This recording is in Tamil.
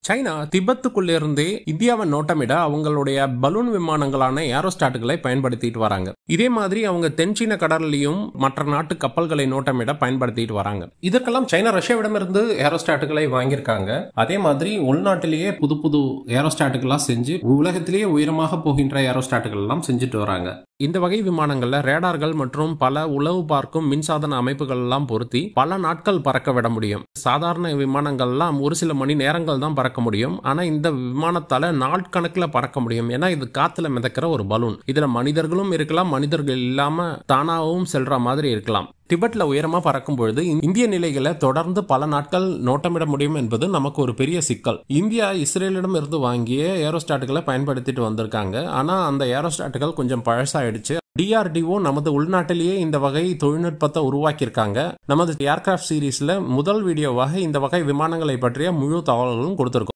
சைனா திபெத்துக்குள்ளிருந்தே இந்தியாவை நோட்டமிட அவங்களுடைய பலூன் விமானங்களான ஏரோஸ்டாட்டுகளை பயன்படுத்திட்டு வராங்க இதே மாதிரி அவங்க தென்சீன கடல்லையும் மற்ற நாட்டு கப்பல்களை நோட்டமிட பயன்படுத்திட்டு வராங்க இதற்கெல்லாம் சைனா ரஷ்யாவிடமிருந்து ஏரோஸ்டாட்டுகளை வாங்கியிருக்காங்க அதே மாதிரி உள்நாட்டிலேயே புது புது ஏரோஸ்டாட்டுகள்லாம் செஞ்சு உலகத்திலேயே உயரமாக போகின்ற ஏரோஸ்டாட்டுகள் எல்லாம் செஞ்சுட்டு வராங்க இந்த வகை விமானங்கள்ல ரேடார்கள் மற்றும் பல உளவு பார்க்கும் மின்சாதன அமைப்புகள் எல்லாம் பொருத்தி பல நாட்கள் பறக்க விட முடியும் சாதாரண விமானங்கள்லாம் ஒரு சில மணி நேரங்கள் தான் பறக்க முடியும் ஆனா இந்த விமானத்தால நாட்கணக்கில் பறக்க முடியும் ஏன்னா இது காத்துல மிதக்கிற ஒரு பலூன் இதுல மனிதர்களும் இருக்கலாம் மனிதர்கள் இல்லாம தானாகவும் செல்ற மாதிரி இருக்கலாம் டிபெட்ல உயரமா பறக்கும் பொழுது இந்திய நிலைகளை தொடர்ந்து பல நாட்கள் நோட்டமிட முடியும் என்பது நமக்கு ஒரு பெரிய சிக்கல் இந்தியா இஸ்ரேலிடம் இருந்து வாங்கிய ஏரோஸ்டாட்டுகளை பயன்படுத்திட்டு வந்திருக்காங்க ஆனா அந்த ஏரோஸ்டாட்டுகள் கொஞ்சம் பழசாயிடுச்சு டிஆர்டிஓ நமது உள்நாட்டிலேயே இந்த வகை தொழில்நுட்பத்தை உருவாக்கியிருக்காங்க நமது ஏர்கிராஃப்ட் சீரீஸ்ல முதல் வீடியோவாக இந்த வகை விமானங்களை பற்றிய முழு தகவல்களும் கொடுத்திருக்கோம்